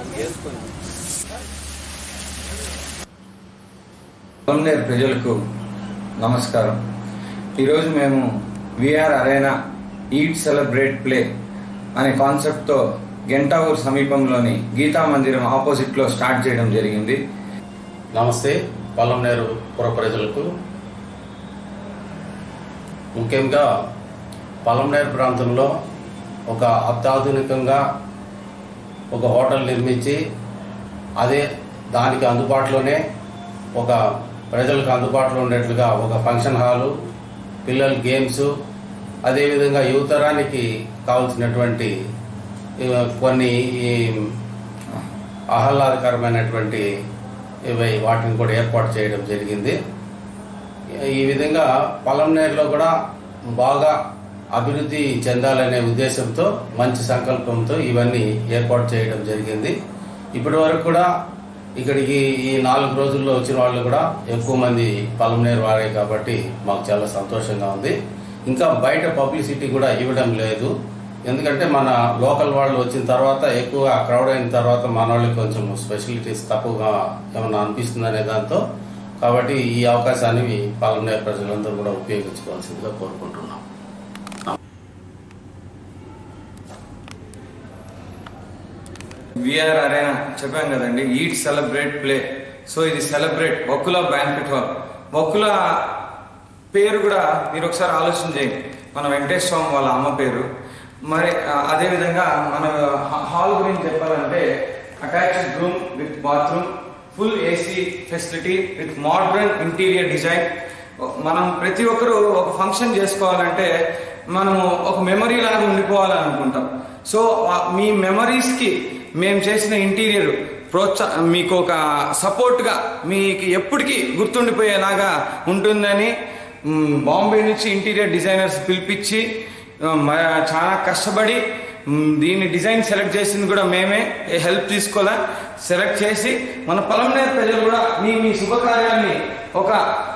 పొలంనేరు ప్రజలకు నమస్కారం ఈరోజు మేము VR arena eat celebrate play అనే కాన్సెప్ట్తో గెంటావూర్ సమీపంలోని గీతా మందిరం ఆపోజిట్లో స్టార్ట్ చేయడం జరిగింది నమస్తే పల్లంనేరు పుర ప్రజలకు ముఖ్యంగా పల్లంనేరు ప్రాంతంలో ఒక అత్యాధునికంగా ఒక హోటల్ నిర్మించి అదే దానికి అందుబాటులోనే ఒక ప్రజలకు అందుబాటులో ఉండేట్లుగా ఒక ఫంక్షన్ హాలు పిల్లల గేమ్స్ అదేవిధంగా యువతరానికి కావాల్సినటువంటి ఈ, కొన్ని ఈ ఆహ్లాదకరమైనటువంటి ఇవి వాటిని కూడా ఏర్పాటు చేయడం జరిగింది ఈ విధంగా పలంనేరులో కూడా బాగా అభివృద్ధి చెందాలనే ఉద్దేశంతో మంచి సంకల్పంతో ఇవన్నీ ఏర్పాటు చేయడం జరిగింది ఇప్పటి వరకు కూడా ఇక్కడికి ఈ నాలుగు రోజుల్లో వచ్చిన వాళ్ళు కూడా ఎక్కువ మంది పలంనేరు వారే కాబట్టి మాకు చాలా సంతోషంగా ఉంది ఇంకా బయట పబ్లిసిటీ కూడా ఇవ్వడం లేదు ఎందుకంటే మన లోకల్ వాళ్ళు వచ్చిన తర్వాత ఎక్కువ క్రౌడ్ అయిన తర్వాత మన వాళ్ళకి కొంచెం స్పెషలిటీస్ తక్కువగా ఏమన్నా అనిపిస్తుంది అనే దాంతో కాబట్టి ఈ అవకాశాన్ని పాలనేరు ప్రజలందరూ కూడా ఉపయోగించుకోవాల్సిందిగా కోరుకుంటున్నాం విఆర్ అరేనా చెప్పాం కదండి ఈట్ సెలబ్రేట్ ప్లే సో ఇది celebrate Vakula banquet hall Vakula పేరు కూడా మీరు ఒకసారి ఆలోచన చేయండి మన వెంకటేశ్వర స్వామి వాళ్ళ అమ్మ పేరు మరి ఆ, అదేవిధంగా మన హా- హాల్ గురించి చెప్పాలంటే attached room with bathroom full AC facility with modern interior design మనం ప్రతి ఒక్కరూ ఒక ఫంక్షన్ చేసుకోవాలంటే మనము ఒక మెమరీ లాగా ఉండిపోవాలని అనుకుంటాం సో ఆ- మీ మెమరీస్ కి మేము చేసిన ఇంటీరియర్ ప్రోత్సా మీకు ఒక సపోర్ట్ గా మీకు ఎప్పటికీ గుర్తుండిపోయేలాగా ఉంటుందని మ్, బాంబే నుంచి ఇంటీరియర్ డిజైనర్స్ పిలిపించి ఆ, మ- చాలా కష్టపడి మ్, దీన్ని డిజైన్ సెలెక్ట్ చేసింది కూడా మేమే ఏ హెల్ప్ తీసుకోలే సెలెక్ట్ చేసి మన పొలంనేరు ప్రజలు కూడా మీ మీ శుభకార్యాన్ని ఒక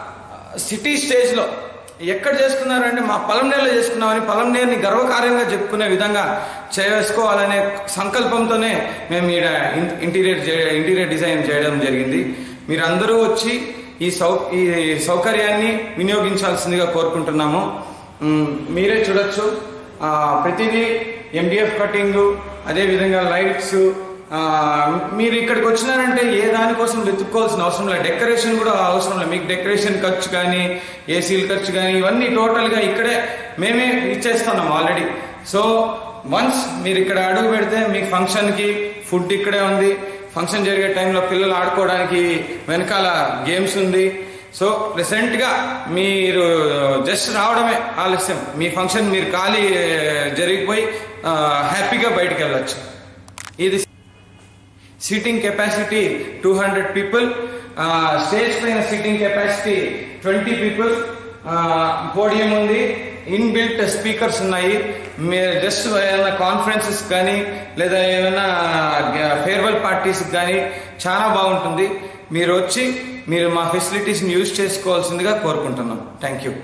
సిటీ స్టేజ్ లో ఎక్కడ చేసుకున్నారంటే మా పొలంనేరులో చేసుకున్నామని పొలంనేరుని గర్వకార్యంగా చెప్పుకునే విధంగా చేసుకోవాలనే సంకల్పంతోనే మేము ఈడ ఇన్- ఇంటీరియర్ చే- ఇంటీరియర్ డిజైన్ చేయడం జరిగింది మీరందరూ వచ్చి ఈ సౌ ఈ సౌకర్యాన్ని వినియోగించాల్సిందిగా కోరుకుంటున్నాము మ్, మీరే చూడొచ్చు ఆ, ప్రతిదీ ఎండిఎఫ్ కటింగ్ అదే విధంగా లైట్స్ ఆ, మీరు ఇక్కడికి వచ్చినారంటే ఏ దానికోసం వెతుక్కోవాల్సిన అవసరం లేదు డెకరేషన్ కూడా అవసరం లేదు మీకు డెకరేషన్ ఖర్చు కానీ ఏసీల ఖర్చు కానీ ఇవన్నీ టోటల్ గా ఇక్కడే మేమే ఇచ్చేస్తున్నాం ఆల్రెడీ సో వన్స్ మీరు ఇక్కడ అడుగు పెడితే మీకు ఫంక్షన్ కి ఫుడ్ ఇక్కడే ఉంది ఫంక్షన్ జరిగే టైంలో పిల్లలు ఆడుకోవడానికి వెనకాల గేమ్స్ ఉంది సో ప్రెసెంట్ గా మీరు జస్ట్ రావడమే ఆలస్యం మీ ఫంక్షన్ మీరు ఖాళీ జరిగిపోయి ఆ, హ్యాపీగా బయటికి వెళ్ళొచ్చు ఇది seating capacity two hundred people stage పైన seating capacity twenty people podium ఉంది ఇన్ బిల్ట్ స్పీకర్స్ ఉన్నాయి మీరు జస్ట్ ఏమైనా కాన్ఫరెన్సెస్ కానీ లేదా ఏమైనా ఫేర్వెల్ పార్టీస్ కానీ చాలా బాగుంటుంది మీరు వచ్చి మీరు మా ఫెసిలిటీస్ని యూజ్ చేసుకోవాల్సిందిగా కోరుకుంటున్నాం థ్యాంక్ యూ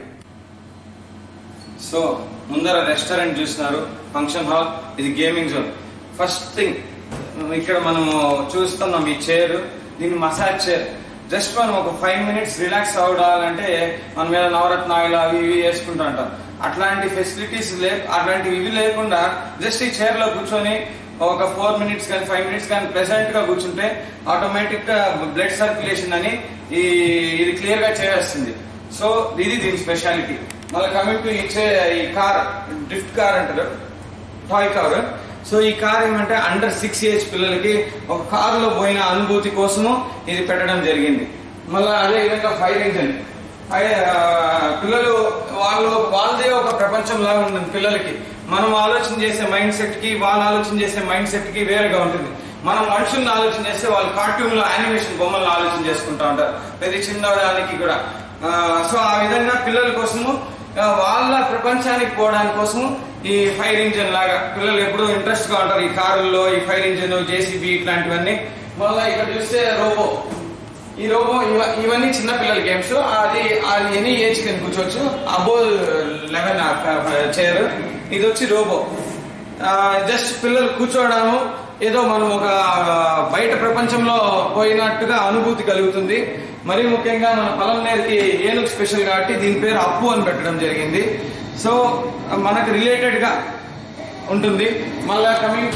సో ముందర రెస్టారెంట్ చూస్తున్నారు ఫంక్షన్ హాల్ ఇది గేమింగ్ జోన్ ఫస్ట్ థింగ్ ఇక్కడ మనము చూస్తున్నాం ఈ చైర్ దీన్ని మసాజ్ చైర్ జస్ట్ మనం ఒక ఫైవ్ మినిట్స్ రిలాక్స్ అవ్వాలంటే మన మీద నవరత్న ఆయిల్ అవి ఇవి వేసుకుంటూ ఉంటాం అట్లాంటి ఫెసిలిటీస్ లే అట్లాంటివి ఇవి లేకుండా జస్ట్ ఈ చైర్ లో కూర్చొని ఒక ఫోర్ మినిట్స్ కానీ ఫైవ్ మినిట్స్ కానీ ప్రెసెంట్ గా కూర్చుంటే ఆటోమేటిక్ గా బ్లడ్ సర్క్యులేషన్ అని ఈ ఇది క్లియర్ గా చేస్తుంది సో ఇది దీని స్పెషాలిటీ మళ్ళీ కమింగ్ టు ఇచ్చే ఈ కార్ డ్రిఫ్ట్ కార్ అంటారు టాయ్ కార్ సో ఈ కార్ ఏమంటే అండర్ సిక్స్ ఇయర్స్ పిల్లలకి ఒక కార్ లో పోయిన అనుభూతి కోసము ఇది పెట్టడం జరిగింది మళ్ళీ అదే విధంగా ఫైర్ ఇంజిన్ పిల్లలు వాళ్ళు వాళ్ళదే ఒక ప్రపంచం లాగా ఉంటుంది పిల్లలకి మనం ఆలోచన చేసే మైండ్ సెట్ కి వాళ్ళు ఆలోచన చేసే మైండ్ సెట్ కి వేరేగా ఉంటుంది మనం మనుషుల్ని ఆలోచన చేస్తే వాళ్ళు కార్టూన్ లో యానిమేషన్ బొమ్మలను ఆలోచన చేసుకుంటా ఉంటారు ప్రతి చిన్నదానికి కూడా ఆ, సో ఆ విధంగా పిల్లల కోసము ఆ, వాళ్ళ ప్రపంచానికి పోవడానికి కోసము ఈ ఫైర్ ఇంజిన్ లాగా పిల్లలు ఎప్పుడూ ఇంట్రెస్ట్ గా ఉంటారు ఈ కారుల్లో ఈ ఫైర్ ఇంజిన్ జేసీబీ ఇట్లాంటివన్నీ మళ్ళీ ఇక్కడ చూస్తే రోబో ఈ రోబో ఇవ- ఇవన్నీ చిన్న పిల్లల గేమ్స్ అది అది ఎనీ ఏజ్ కింద కూర్చోవచ్చు అబో లెవెన్ చైర్ ఇది వచ్చి రోబో జస్ట్ పిల్లలు కూర్చోవడము ఏదో మనం ఒక బయట ప్రపంచంలో పోయినట్టుగా అనుభూతి కలుగుతుంది మరీ ముఖ్యంగా మన పొలం నేరికి ఏనుగు స్పెషల్ కాబట్టి దీని పేరు అప్పు అని పెట్టడం జరిగింది సో మనకు రిలేటెడ్ గా ఉంటుంది మళ్ళా కమింగ్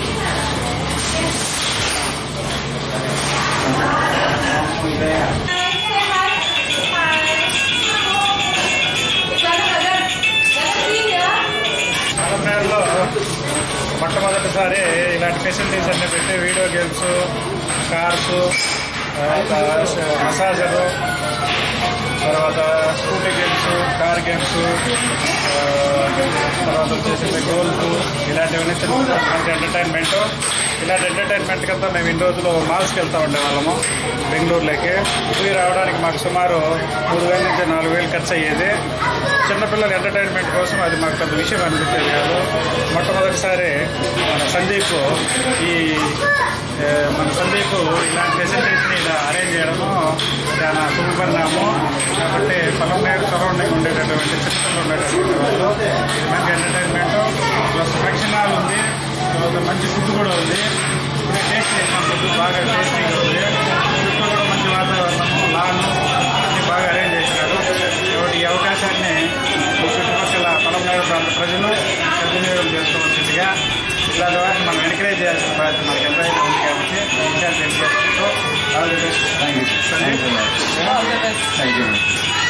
కలంనేరులో మొట్టమొదటిసారి ఇలాంటి ఫెసిలిటీస్ అన్ని పెట్టి వీడియో గేమ్స్ కార్స్ తర్వాత మసాజరు తర్వాత స్కూటీ గేమ్స్ కార్ గేమ్స్ తర్వాత వచ్చేసి గోల్ఫ్ ఇలాంటివన్నీ చిన్న చిన్న మంచి ఎంటర్టైన్మెంట్ ఇలాంటి ఎంటర్టైన్మెంట్ కంతా మేము ఇన్ని రోజులు మాల్స్కి వెళ్తా ఉండేవాళ్ళము బెంగళూరులోకి పోయి రావడానికి మాకు సుమారు మూడు వేల నుంచి నాలుగు వేలు ఖర్చు అయ్యేది చిన్నపిల్లల ఎంటర్టైన్మెంట్ కోసం అది మాకు పెద్ద విషయం అనిపించేది కాదు మొట్టమొదటిసారి మన సందీప్ ఈ ఏ, మన సందీప్ ఇలాంటి ఫెసిలిటీస్ని ఇలా అరేంజ్ చేయడము చాలా శుభపరిణామం కాబట్టి పొలం నేరు సరౌండింగ్ ఉండేటటువంటి చిన్నపిల్లలు ఉండేటటువంటి వాళ్ళు ఇది మంచి ఎంటర్టైన్మెంట్ ప్లస్ ఫంక్షన్ హాల్ ఉంది తర్వాత మంచి ఫుడ్ కూడా ఉంది ఇప్పుడే టేస్ట్ చేసిన ఫుడ్ బాగా టేస్టీగా ఉంది చుట్టూ కూడా మంచి వాతావరణము లాన్ అన్ని బాగా అరేంజ్ చేసినారు కాబట్టి ఈ అవకాశాన్ని ఈ చుట్టుపక్కల పొలంనేరు ప్రాంత ప్రజలు సద్వినియోగం చేసుకోవాల్సిందిగా ఇలాంటి వాటిని మనం ఎంకరేజ్ చేయాల్సిన బాధ్యత మనకి ఎంతైనా ఉంది కాబట్టి ఈ విషయాలు తెలియజేసుకుంటూ all the best thank you thank you thank you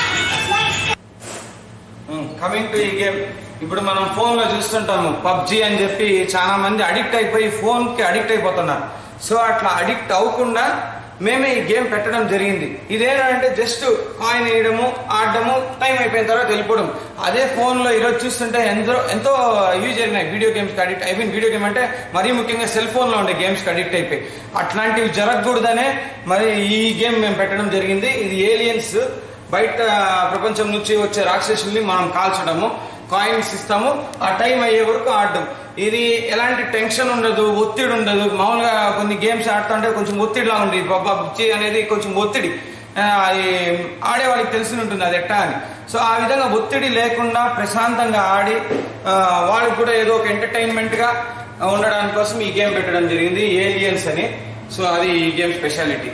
coming to ఈ గేమ్ ఇప్పుడు మనం ఫోన్ లో చూస్తుంటాము పబ్జి అని చెప్పి చాలా మంది అడిక్ట్ అయిపోయి ఫోన్ కి అడిక్ట్ అయిపోతున్నారు సో అట్లా అడిక్ట్ అవ్వకుండా మేమే ఈ గేమ్ పెట్టడం జరిగింది ఇదేంటంటే జస్ట్ కాయిన్ వేయడము ఆడడము టైం అయిపోయిన తర్వాత వెళ్ళిపోవడం అదే ఫోన్ లో ఈరోజు చూస్తుంటే ఎంతో ఎంతో యూజ్ అయినాయి వీడియో గేమ్స్ కి addict I mean video game అంటే మరీ ముఖ్యంగా సెల్ ఫోన్ లో ఉండే గేమ్స్ కి అడిక్ట్ అయిపోయి అట్లాంటివి జరగకూడదనే మరి ఈ గేమ్ మేము పెట్టడం జరిగింది ఇది ఏలియన్స్ బయట ప్రపంచం నుంచి వచ్చే రాక్షసుల్ని మనం కాల్చడము కాయిన్స్ ఇస్తాము ఆ టైం అయ్యే వరకు ఆడడం ఇది ఎలాంటి టెన్షన్ ఉండదు ఒత్తిడి ఉండదు మామూలుగా కొన్ని గేమ్స్ ఆడుతుంటే కొంచెం ఒత్తిడిలా ఉంది పబ్జి అనేది కొంచెం ఒత్తిడి ఆ, అది ఆడే వాళ్ళకి తెలిసి ఉంటుంది అది ఎట్టా అని సో ఆ విధంగా ఒత్తిడి లేకుండా ప్రశాంతంగా ఆడి ఆ, వాళ్ళకి కూడా ఏదో ఒక ఎంటర్టైన్మెంట్ గా ఉండడానికి కోసం ఈ గేమ్ పెట్టడం జరిగింది ఏలియన్స్ అని సో అది ఈ గేమ్ స్పెషాలిటీ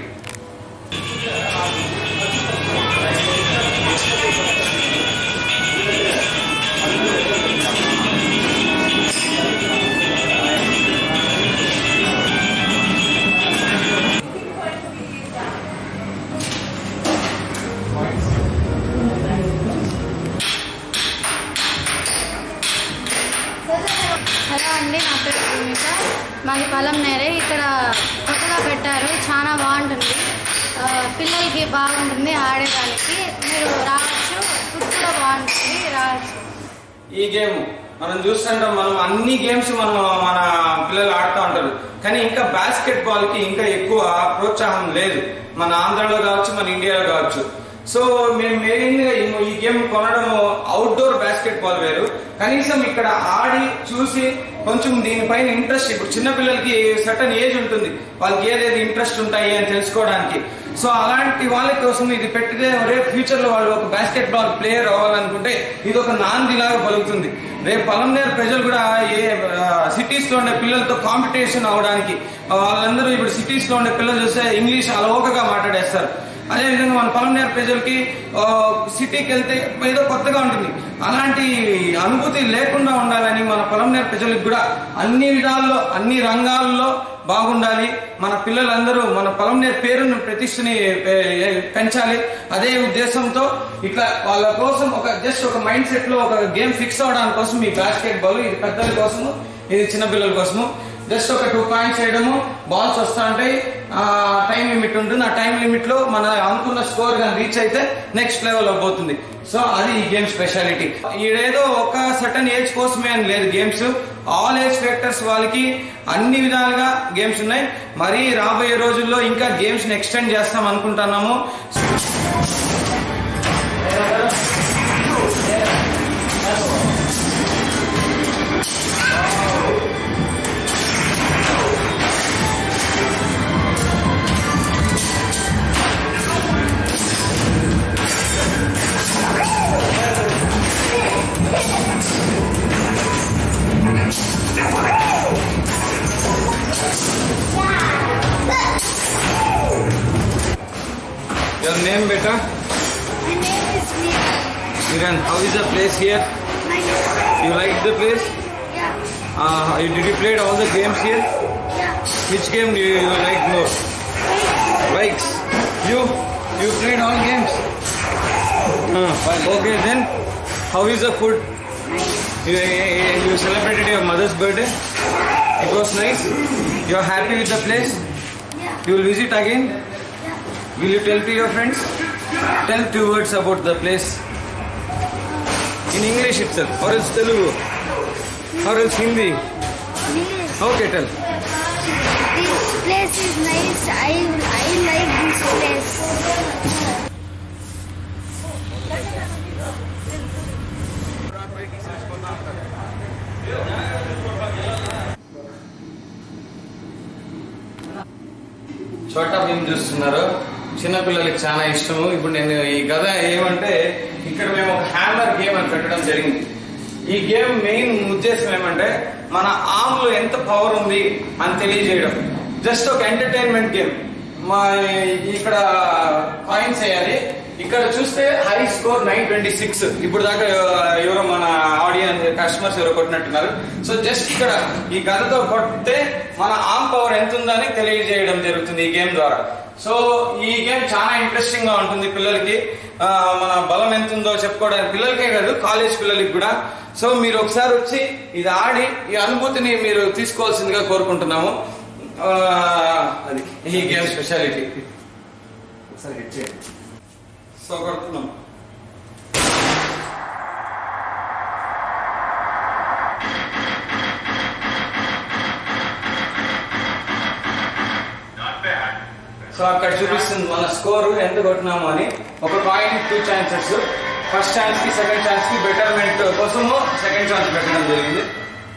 హలో అండి నా పేరు భూమిక మాది పొలం నేరే ఇక్కడ కొత్తగా పెట్టారు చాలా బాగుంటుంది ఆ, పిల్లలకి బాగుంటుంది ఆడేదానికి మీరు రావచ్చు ఫుడ్ కూడా బాగుంటుంది రావచ్చు ఈ గేమ్ మనం చూస్తుంటాం మనం అన్ని గేమ్స్ మనం మన పిల్లలు ఆడుతూ ఉంటారు కానీ ఇంకా బాస్కెట్ బాల్ కి ఇంకా ఎక్కువ ప్రోత్సాహం లేదు మన ఆంధ్రలో కావచ్చు మన ఇండియాలో కావచ్చు సో మేము మెయిన్ గా ఈ- ఈ గేమ్ కొనడము అవుట్డోర్ బాస్కెట్ బాల్ వేరు కనీసం ఇక్కడ ఆడి చూసి కొంచెం దీనిపైన ఇంట్రెస్ట్ ఇప్పుడు చిన్న పిల్లలకి సర్టన్ ఏజ్ ఉంటుంది వాళ్ళకి ఏదేది ఇంట్రెస్ట్ ఉంటాయి అని తెలుసుకోవడానికి సో అలాంటి వాళ్ళ కోసం ఇది పెట్టితే రేపు ఫ్యూచర్ లో వాళ్ళు ఒక బాస్కెట్ బాల్ ప్లేయర్ అవ్వాలనుకుంటే ఇది ఒక నాందిలాగా పలుకుతుంది రేపు పొలంనేరు ప్రజలు కూడా ఏ సిటీస్ లో ఉండే పిల్లలతో కాంపిటీషన్ అవడానికి ఆ, వాళ్ళందరూ ఇప్పుడు సిటీస్ లో ఉండే పిల్లలు చూస్తే ఇంగ్లీష్ అలవోకగా మాట్లాడేస్తారు అదే విధంగా మన పొలంనేరు ప్రజలకి ఆ, సిటీకి వెళ్తే ఏదో కొత్తగా ఉంటుంది అలాంటి అనుభూతి లేకుండా ఉండాలని మన పొలంనేరు ప్రజలకు కూడా అన్ని విధాల్లో అన్ని రంగాల్లో బాగుండాలి మన పిల్లలందరూ మన పొలంనేరు పేరును ప్రతిష్టని ఏ, పెంచాలి అదే ఉద్దేశంతో ఇట్లా వాళ్ళ కోసం ఒక జస్ట్ ఒక మైండ్ సెట్ లో ఒక గేమ్ ఫిక్స్ అవడానికి కోసం ఈ బాస్కెట్ బాల్ ఇది పెద్దల కోసము ఇది చిన్న పిల్లల కోసము జస్ట్ ఒక టూ పాయింట్స్ వేయడము బాల్స్ వస్తా ఉంటాయి ఆ టైం లిమిట్ ఉంటుంది ఆ టైం లిమిట్ లో మన అనుకున్న స్కోర్ కానీ రీచ్ అయితే నెక్స్ట్ లెవెల్ పోతుంది సో అది ఈ గేమ్ స్పెషాలిటీ ఈడేదో ఒక సర్టన్ ఏజ్ కోసమే అని లేదు గేమ్స్ ఆల్ ఏజ్ ఫ్యాక్టర్స్ వాళ్ళకి అన్ని విధాలుగా గేమ్స్ ఉన్నాయి మరి రాబోయే రోజుల్లో ఇంకా గేమ్స్ ని ఎక్స్టెండ్ చేస్తాం అనుకుంటున్నాము name, beta? My name is Mira. Miran, how is the place here? My You like the place? yeah, Uh, you- did you play all the games here? yeah. Which game do you, you like more? Bikes. You? You played all games? Uh, okay, then how is the food? You, you you celebrated your mother's birthday? It was nice? You are happy with the place? Yeah. You will visit again? Will you tell to your friends? Tell two words about the place. In English itself, or else Telugu, or else Hindi. English. Okay, tell. This place is nice. I I like this place. చోటా భీమ్ చూస్తున్నారు చిన్నపిల్లలకి చాలా ఇష్టము ఇప్పుడు నేను ఈ కథ ఏమంటే ఇక్కడ మేము ఒక హ్యామర్ గేమ్ అని పెట్టడం జరిగింది ఈ గేమ్ మెయిన్ ఉద్దేశం ఏమంటే మన ఆర్మ్ లో ఎంత పవర్ ఉంది అని తెలియజేయడం జస్ట్ ఒక ఎంటర్టైన్మెంట్ గేమ్ మా ఇక్కడ కాయిన్స్ వేయాలి ఇక్కడ చూస్తే high score nine twenty six ఇప్పుడు దాకా ఎవరో మన ఆడియన్స్ కస్టమర్స్ ఎవరో కొట్టినట్టున్నారు సో జస్ట్ ఇక్కడ ఈ గదతో కొట్టితే మన ఆర్మ్ పవర్ ఎంత ఉందని తెలియజేయడం జరుగుతుంది ఈ గేమ్ ద్వారా సో ఈ గేమ్ చాలా ఇంట్రెస్టింగ్ గా ఉంటుంది పిల్లలకి ఆ, మన బలం ఎంత ఉందో చెప్పుకోవడానికి పిల్లలకే కాదు కాలేజ్ పిల్లలకి కూడా సో మీరు ఒకసారి వచ్చి ఇది ఆడి ఈ అనుభూతిని మీరు తీసుకోవాల్సిందిగా కోరుకుంటున్నాము ఆ, అది ఈ గేమ్ స్పెషాలిటీ ఒకసారి hit చేయండి. సో కొడుతున్నాం సో అక్కడ చూపిస్తుంది మన స్కోర్ ఎంత కొట్టినాము అని ఒక coin two chances first chance కి సెకండ్ ఛాన్స్ కి బెటర్మెంట్ కోసము సెకండ్ ఛాన్స్ పెట్టడం జరిగింది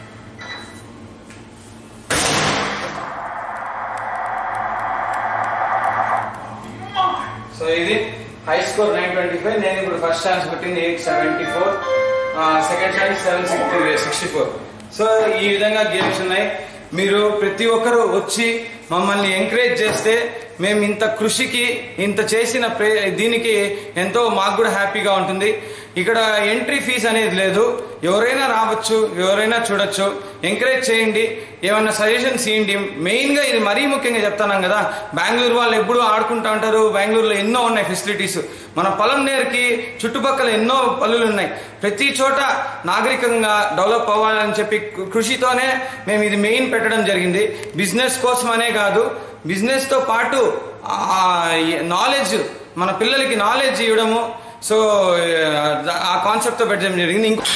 సో ఇది high score nine twenty five నేను ఇప్పుడు ఫస్ట్ ఛాన్స్ కొట్టింది eight seventy four second chance seven sixty sixty four so ఈ విధంగా గేమ్స్ ఉన్నాయి మీరు ప్రతి ఒక్కరూ వచ్చి మమ్మల్ని ఎంకరేజ్ చేస్తే మేము ఇంత కృషికి ఇంత చేసిన ప్రే దీనికి ఎంతో మాకు కూడా హ్యాపీగా ఉంటుంది ఇక్కడ ఎంట్రీ ఫీజ్ అనేది లేదు ఎవరైనా రావచ్చు ఎవరైనా చూడొచ్చు ఎంకరేజ్ చేయండి ఏమన్నా సజెషన్స్ ఇవ్వండి మెయిన్ గా ఇది మరీ ముఖ్యంగా చెప్తున్నాం కదా బెంగళూరు వాళ్ళు ఎప్పుడూ ఆడుకుంటా ఉంటారు బెంగళూరులో ఎన్నో ఉన్నాయి ఫెసిలిటీస్ మన పొలం నేర్కి చుట్టుపక్కల ఎన్నో పనులు ఉన్నాయి ప్రతి చోట నాగరికంగా డెవలప్ అవ్వాలని చెప్పి కృషితోనే మేము ఇది మెయిన్ పెట్టడం జరిగింది బిజినెస్ కోసమనే కాదు బిజినెస్ తో పాటు నాలెడ్జ్ మన పిల్లలకి నాలెడ్జ్ ఇవ్వడము సో ఆ కాన్సెప్ట్ తో పెట్టడం జరిగింది ఇంకో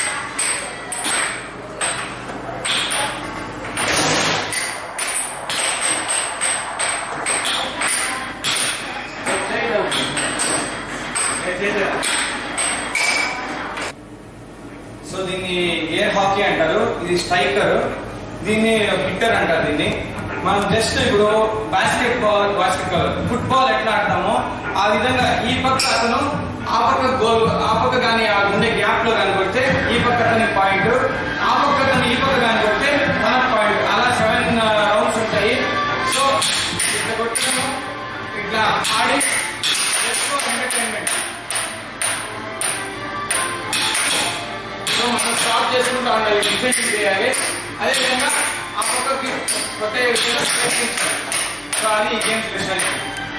సో దీన్ని ఎయిర్ హాకీ అంటారు ఇది స్ట్రైకర్ దీన్ని హిట్టర్ అంటారు దీన్ని మనం జస్ట్ ఇప్పుడు basketball basketball football ఎట్లా ఆడతామో ఆ విధంగా ఈ పక్క అతను ఆ పక్క గోల్ ఆ పక్క కానీ ఆ ఉండే గ్యాప్ లో కానీ కొడితే ఈ పక్క అతని పాయింట్ ఆ పక్క అతను ఈ పక్క కానీ కొడితే మన పాయింట్ అలా సెవెన్ రౌండ్స్ ఉంటాయి సో ఇట్లా కొట్టాము ఇట్లా ఆడి ఎంటర్టైన్మెంట్ సో మనం స్టాప్ చేసుకుంటా ఉండాలి డిఫెన్స్ చేయాలి అదేవిధంగా ఆ పక్కకి కొత్త విషయంలో ప్రయత్నించాలి సో అది ఈ గేమ్ స్పెషాలిటీ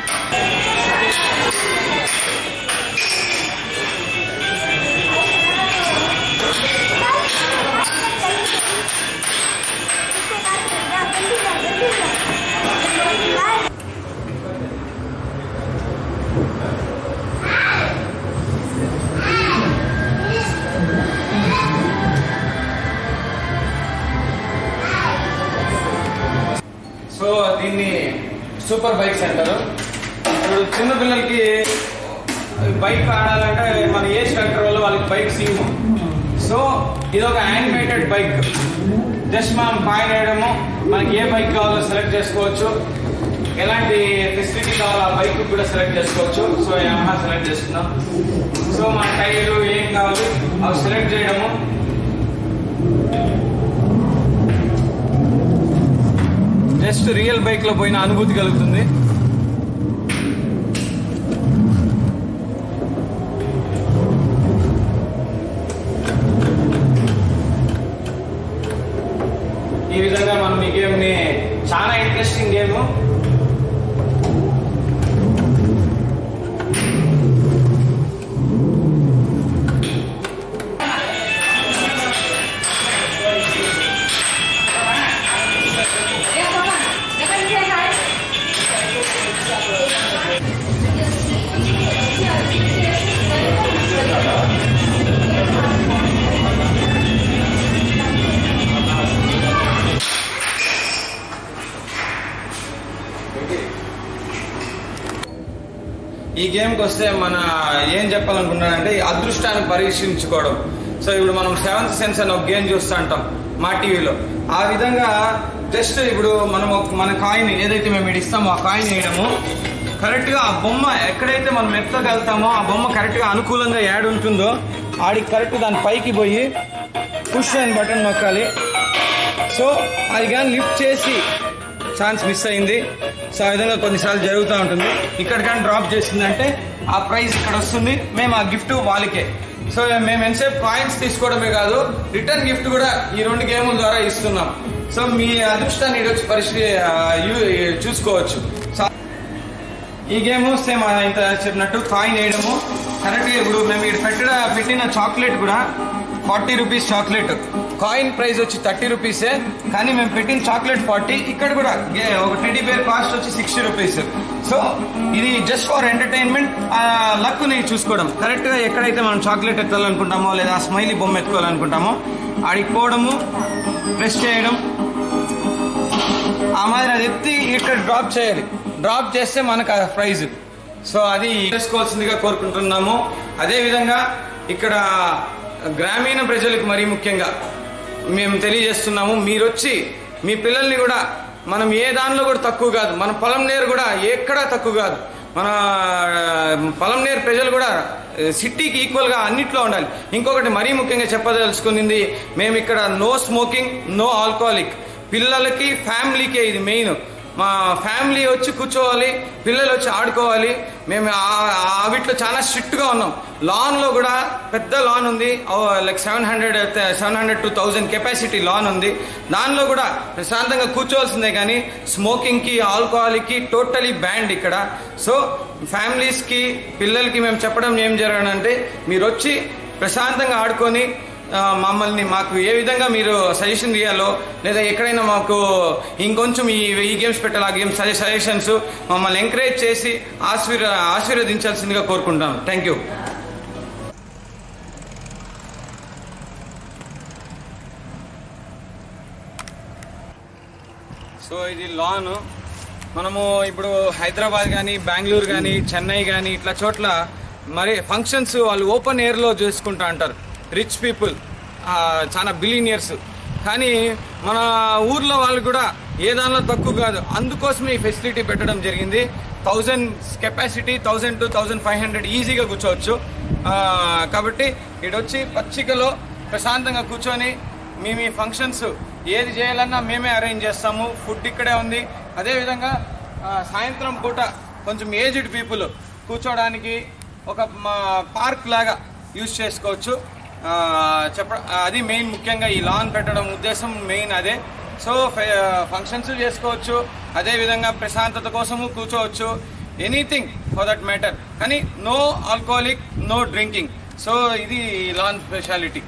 సో దీన్ని సూపర్ బైక్స్ అంటారు ఇప్పుడు చిన్న పిల్లలకి బైక్ ఆడాలంటే మన ఏజ్ కంట్రోల్ వల్ల వాళ్ళకి బైక్ సీము సో ఇది ఒక యానిమేటెడ్ బైక్ జస్ట్ మనం కాయిన్ వేయడము మనకి ఏ బైక్ కావాలో సెలెక్ట్ చేసుకోవచ్చు ఎలాంటి ఫెసిలిటీ కావాలో ఆ బైక్ కూడా సెలెక్ట్ చేసుకోవచ్చు సో ఏమన్నా సెలెక్ట్ చేసుకున్నాం సో మన టైర్లు ఏం కావాలి అవి సెలెక్ట్ చేయడము జస్ట్ రియల్ బైక్ లో పోయిన అనుభూతి కలుగుతుంది ఈ విధంగా మనం ఈ గేమ్ ని చాలా ఇంట్రెస్టింగ్ గేమ్ ఈ గేమ్కి వస్తే మన ఏం చెప్పాలనుకున్నానంటే ఈ అదృష్టాన్ని పరీక్షించుకోవడం సో ఇప్పుడు మనం సెవెంత్ సెన్స్ అని ఒక గేమ్ చూస్తూ ఉంటాం మా టీవీలో ఆ విధంగా జస్ట్ ఇప్పుడు మనం ఒక- మన కాయిన్ ఏదైతే మేము ఇక్కడ ఇస్తామో ఆ కాయిన్ వేయడము కరెక్ట్ గా ఆ బొమ్మ ఎక్కడైతే మనం ఎత్తగలుగుతామో ఆ బొమ్మ కరెక్ట్ గా అనుకూలంగా యాడ్ ఉంటుందో ఆడికి కరెక్ట్ దాని పైకి పోయి పుష్ అని బటన్ నొక్కాలి సో అది కానీ లిఫ్ట్ చేసి ఛాన్స్ మిస్ అయింది సో ఆ విధంగా కొన్నిసార్లు జరుగుతూ ఉంటుంది ఇక్కడ కానీ డ్రాప్ చేసిందంటే ఆ ప్రైస్ ఇక్కడ వస్తుంది మేము ఆ గిఫ్ట్ వాళ్ళకే సో మేము ఎంతసేపు పాయింట్స్ తీసుకోవడమే కాదు రిటర్న్ గిఫ్ట్ కూడా ఈ రెండు గేముల ద్వారా ఇస్తున్నాం సో మీ అదృష్టాన్ని ఈరోజు పరిశీ ఆ, యూ- చూసుకోవచ్చు సో ఈ గేమ్ సేమ్ ఇంత చెప్పినట్టు కాయిన్ వేయడము కరెక్ట్ ఇప్పుడు మేము ఇక్కడ పెట్టిన పెట్టిన చాక్లెట్ కూడా forty rupees chocolate coin price వచ్చి థర్టీ రూపీసే కానీ మేము పెట్టిన చాక్లెట్ ఫార్టీ ఇక్కడ కూడా గే- ఒక టెడ్డీ బేర్ కాస్ట్ వచ్చి సిక్స్టీ రూపీస్ సో ఇది జస్ట్ ఫర్ ఎంటర్టైన్మెంట్ లక్ ని చూసుకోవడం కరెక్ట్ గా ఎక్కడైతే మనం చాక్లెట్ ఎత్తాలనుకుంటామో లేదా స్మైలీ బొమ్మ ఎత్తుకోవాలనుకుంటామో ఆడికి పోవడము ప్రెస్ చేయడం ఆ మాదిరి అది ఎత్తి ఇక్కడ డ్రాప్ చేయాలి డ్రాప్ చేస్తే మనకు ఆ ప్రైజ్ సో అది చేసుకోవాల్సిందిగా కోరుకుంటున్నాము అదే విధంగా ఇక్కడ గ్రామీణ ప్రజలకు మరీ ముఖ్యంగా మేము తెలియజేస్తున్నాము మీరు వచ్చి మీ పిల్లల్ని కూడా మనం ఏ దానిలో కూడా తక్కువ కాదు మన పొలం నేరు కూడా ఎక్కడా తక్కువ కాదు మన పొలం నేరు ప్రజలు కూడా సిటీకి ఈక్వల్ గా అన్నిట్లో ఉండాలి ఇంకొకటి మరీ ముఖ్యంగా చెప్పదలుచుకునింది మేము ఇక్కడ నో స్మోకింగ్ నో ఆల్కహాలిక్ పిల్లలకి ఫ్యామిలీకే ఇది మెయిన్ మా ఫ్యామిలీ వచ్చి కూర్చోవాలి పిల్లలు వచ్చి ఆడుకోవాలి మేము ఆ- ఆ వీటిలో చాలా స్ట్రిక్ట్ గా ఉన్నాం లాన్ లో కూడా పెద్ద లాన్ ఉంది like seven hundred seven hundred to thousand capacity lawn ఉంది దానిలో కూడా ప్రశాంతంగా కూర్చోవాల్సిందే కానీ స్మోకింగ్ కి ఆల్కహాలిక్ కి టోటలీ బ్యాండ్ ఇక్కడ సో ఫ్యామిలీస్ కి పిల్లలకి మేము చెప్పడం ఏం జరగనంటే మీరు వచ్చి ప్రశాంతంగా ఆడుకొని ఆ, మమ్మల్ని మాకు ఏ విధంగా మీరు సజెషన్ ఇవ్వాలో లేదా ఎక్కడైనా మాకు ఇంకొంచెం ఈ ఈ గేమ్స్ పెట్టాలి ఆ గేమ్స్ సజెషన్స్ మమ్మల్ని ఎంకరేజ్ చేసి ఆశీర్ ఆశీర్వదించాల్సిందిగా కోరుకుంటాను థ్యాంక్ యూ సో ఇది లాన్ మనము ఇప్పుడు హైదరాబాద్ కానీ బెంగళూరు కానీ చెన్నై కానీ ఇట్లా చోట్ల మరి ఫంక్షన్స్ వాళ్ళు ఓపెన్ ఎయిర్లో చేసుకుంటా అంటారు రిచ్ పీపుల్ చాలా బిలీనియర్స్ కానీ మన ఊర్లో వాళ్ళు కూడా ఏ దానిలో తక్కువ కాదు అందుకోసమే ఈ ఫెసిలిటీ పెట్టడం జరిగింది thousand capacity thousand to thousand five hundred ఈజీగా కూర్చోవచ్చు ఆ, కాబట్టి ఇడొచ్చి పచ్చికలో ప్రశాంతంగా కూర్చొని మీ మీ ఫంక్షన్స్ ఏది చేయాలన్నా మేమే అరేంజ్ చేస్తాము ఫుడ్ ఇక్కడే ఉంది అదేవిధంగా ఆ, సాయంత్రం పూట కొంచెం ఏజ్డ్ పీపుల్ కూర్చోడానికి ఒక పార్క్ లాగా యూజ్ చేసుకోవచ్చు ఆ, చెప్ప అది మెయిన్ ముఖ్యంగా ఈ లాన్ పెట్టడం ఉద్దేశం మెయిన్ అదే సో ఫంక్షన్స్ చేసుకోవచ్చు అదేవిధంగా ప్రశాంతత కోసము కూర్చోవచ్చు ఎనీథింగ్ ఫర్ దట్ మ్యాటర్ కానీ no alcoholic no drinking so ఇది లాన్ స్పెషాలిటీ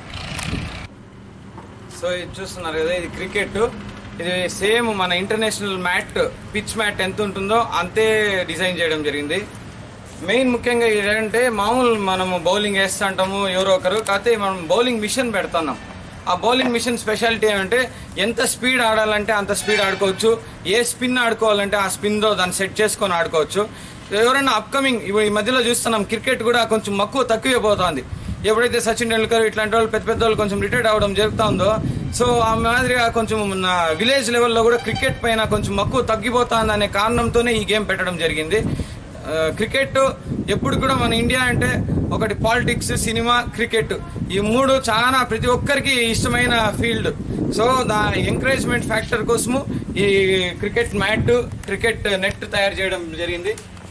సో ఇది చూస్తున్నారు కదా ఇది క్రికెట్ ఇది సేమ్ మన ఇంటర్నేషనల్ మ్యాట్ పిచ్ మ్యాట్ ఎంత ఉంటుందో అంతే డిజైన్ చేయడం జరిగింది మెయిన్ ముఖ్యంగా ఏంటంటే మామూలు మనము బౌలింగ్ వేస్తుంటాము ఎవరో ఒకరు కాకపోతే మనం బౌలింగ్ మిషన్ పెడుతున్నాం ఆ బౌలింగ్ మిషన్ స్పెషాలిటీ ఏమంటే ఎంత స్పీడ్ ఆడాలంటే అంత స్పీడ్ ఆడుకోవచ్చు ఏ స్పిన్ ఆడుకోవాలంటే ఆ స్పిన్తో దాన్ని సెట్ చేసుకొని ఆడుకోవచ్చు ఎవరైనా అప్కమింగ్ ఇప్పుడు ఈ మధ్యలో చూస్తున్నాం క్రికెట్ కూడా కొంచెం మక్కువ తక్కువే పోతుంది ఎప్పుడైతే సచిన్ టెండూల్కర్ ఇట్లాంటి వాళ్ళు పెద్ద పెద్ద వాళ్ళు కొంచెం రిటైర్డ్ అవ్వడం జరుగుతా ఉందో సో ఆ మాదిరిగా కొంచెం విలేజ్ లెవెల్లో కూడా క్రికెట్ పైన కొంచెం మక్కువ తగ్గిపోతుంది అనే కారణంతోనే ఈ గేమ్ పెట్టడం జరిగింది ఆ, క్రికెట్ ఎప్పుడు కూడా మన ఇండియా అంటే ఒకటి పాలిటిక్స్ సినిమా క్రికెట్ ఈ మూడు చాలా ప్రతి ఒక్కరికి ఇష్టమైన field so the encouragement factor కోసము ఈ క్రికెట్ మ్యాట్ క్రికెట్ నెట్ తయారు చేయడం జరిగింది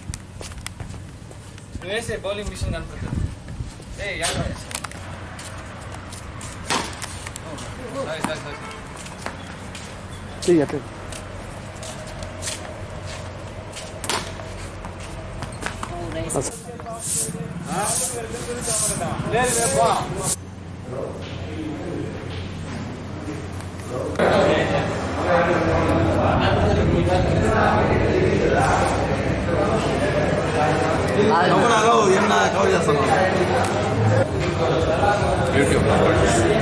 వేసే బౌలింగ్ మిషన్ కనపడుతుంది ఏ యాడ్ వేసే. ఓ, సారీ, సారీ, సారీ. యూట్యూబ్